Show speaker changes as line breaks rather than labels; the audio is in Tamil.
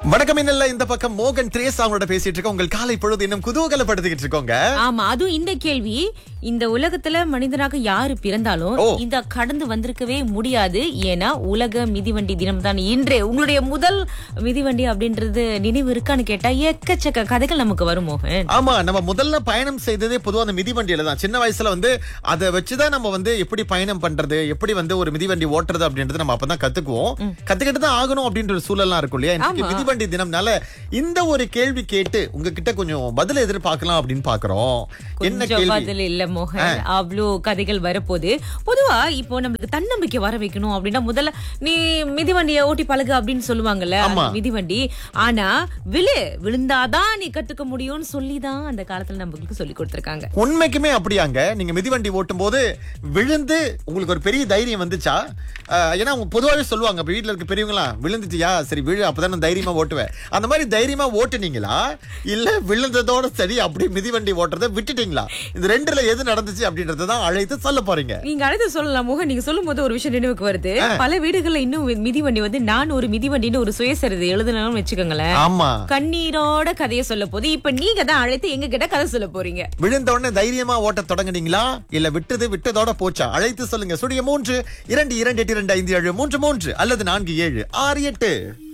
வணக்கம் இன்னல்ல இந்த பக்கம் மோகன் திரேஸ் அவங்களோட பேசிட்டு இருக்கோம் உங்கள் காலை பொழுது இன்னும் குதூகலப்படுத்திக்கிட்டு இருக்கோங்க
ஆமா அதுவும் இந்த கேள்வி இந்த உலகத்துல மனிதனாக யாரு பிறந்தாலும்
ஓ.
இந்த கடந்து வந்திருக்கவே முடியாது ஏன்னா உலக மிதிவண்டி தினம் தான் இன்று உங்களுடைய முதல் மிதிவண்டி அப்படின்றது நினைவு இருக்கான்னு கேட்டா எக்கச்சக்க கதைகள் நமக்கு வரும் மோகன்
ஆமா நம்ம முதல்ல பயணம் செய்ததே பொதுவா அந்த மிதிவண்டியில தான் சின்ன வயசுல வந்து அதை வச்சுதான் நம்ம வந்து எப்படி பயணம் பண்றது எப்படி வந்து ஒரு மிதிவண்டி ஓட்டுறது அப்படின்றது நம்ம அப்பதான் கத்துக்குவோம் கத்துக்கிட்டு தான் ஆகணும் அப்படின்ற ஒரு சூழல்லாம் இருக்கும் இல்லையா இன்னைக்கு
ஆமா.
மிதிவண்டி தினம்னால இந்த ஒரு கேள்வி கேட்டு உங்ககிட்ட கொஞ்சம் பதில் எதிர்பார்க்கலாம் அப்படின்னு பாக்குறோம் என்ன
கொஞ்சம்
கேள்வி
பதில் இல்ல மோகன் அவ்வளோ கதைகள் வரப்போகுது பொதுவா இப்போ நம்மளுக்கு தன்னம்பிக்கை வர வைக்கணும் அப்படின்னா முதல்ல நீ மிதிவண்டியை ஓட்டி பழகு அப்படின்னு சொல்லுவாங்கல்ல
ஆமா.
அந்த மிதிவண்டி ஆனா விழு விழுந்தாதான் நீ கத்துக்க முடியும்னு சொல்லிதான் அந்த காலத்துல நம்மளுக்கு சொல்லி கொடுத்திருக்காங்க
உண்மைக்குமே அப்படியாங்க நீங்க மிதிவண்டி ஓட்டும் போது விழுந்து உங்களுக்கு ஒரு பெரிய தைரியம் வந்துச்சா அஹ், ஏன்னா அவங்க பொதுவாகவே சொல்லுவாங்க இப்ப வீட்ல இருக்க பெரியவங்களாம் விழுந்துட்டியா சரி விழு அப்பதான் நான் தைரியமா ஓட்டுவேன் அந்த மாதிரி தைரியமா ஓட்டுனீங்களா இல்ல விழுந்ததோட சரி அப்படியே மிதிவண்டி ஓட்டுறதை விட்டுட்டீங்களா இது ரெண்டுல எது நடந்துச்சு அப்படின்றத தான் அழைத்து சொல்ல போறீங்க
நீங்க அடுத்து சொல்லலாம் மோகன் நீங்க சொல்லும் போது ஒரு விஷயம் நினைவுக்கு வருது பல வீடுகள்ல இன்னும் மிதிவண்டி வந்து நான் ஒரு மிதிவண்டின்னு ஒரு சுயசரிதை எழுதணும்னு வச்சுக்கோங்களேன்
ஆமா
கண்ணீரோட கதையை சொல்ல போது இப்ப நீங்க தான் அழைத்து எங்க கிட்ட கதை சொல்ல போறீங்க
விழுந்த உடனே தைரியமா ஓட்ட தொடங்குனீங்களா இல்ல விட்டது விட்டதோட போச்சா அழைத்து சொல்லுங்க சுடிய மூன்று இரண்டு இரண்டு எட்டு இரண்டு ஐந்து ஏழு மூன்று மூன்று அல்லது நான்கு ஏழு ஆறு எட்டு